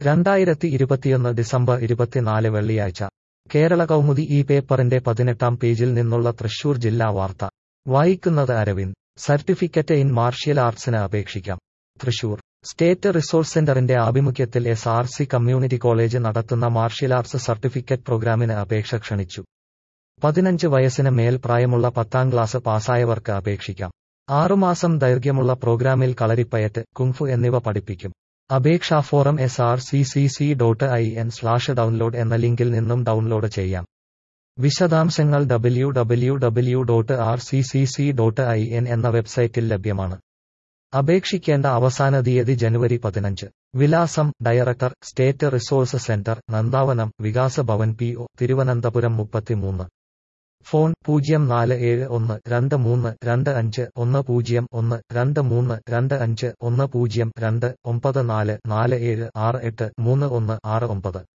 രണ്ടായിരത്തി ഇരുപത്തിയൊന്ന് ഡിസംബർ ഇരുപത്തിനാല് വെള്ളിയാഴ്ച കേരള കൗമുദി ഈ പേപ്പറിന്റെ പതിനെട്ടാം പേജിൽ നിന്നുള്ള തൃശൂർ ജില്ലാ വാർത്ത വായിക്കുന്നത് അരവിന്ദ് സർട്ടിഫിക്കറ്റ് ഇൻ മാർഷ്യൽ ആർട്സിന് അപേക്ഷിക്കാം തൃശൂർ സ്റ്റേറ്റ് റിസോഴ്സ് സെന്ററിന്റെ ആഭിമുഖ്യത്തിൽ S R C community college നടത്തുന്ന മാർഷ്യൽ ആർട്സ് സർട്ടിഫിക്കറ്റ് പ്രോഗ്രാമിന് അപേക്ഷ ക്ഷണിച്ചു പതിനഞ്ച് വയസ്സിന് മേൽ പ്രായമുള്ള പത്താം ക്ലാസ് പാസ്സായവർക്ക് അപേക്ഷിക്കാം ആറുമാസം ദൈർഘ്യമുള്ള പ്രോഗ്രാമിൽ കളരിപ്പയറ്റ് കുങ്ഫു എന്നിവ പഠിപ്പിക്കും അപേക്ഷാ form S R C C C dot I N slash download എന്ന ലിങ്കിൽ നിന്നും ഡൗൺലോഡ് ചെയ്യാം വിശദാംശങ്ങൾ W W W dot R C C C dot I N എന്ന വെബ്സൈറ്റിൽ ലഭ്യമാണ് അപേക്ഷിക്കേണ്ട അവസാന തീയതി ജനുവരി പതിനഞ്ച് വിലാസം director state resource centre Nandavanam Vikasa Bhavan P O Thiruvananthapuram മുപ്പത്തിമൂന്ന് ഫോൺ പൂജ്യം നാല് ഏഴ് ഒന്ന് രണ്ട് മൂന്ന് രണ്ട് അഞ്ച് ഒന്ന് പൂജ്യം ഒന്ന് രണ്ട് മൂന്ന് രണ്ട് അഞ്ച് ഒന്ന് പൂജ്യം രണ്ട് ഒമ്പത് നാല് നാല് ഏഴ് ആറ് എട്ട് മൂന്ന് ഒന്ന് ആറ് ഒമ്പത്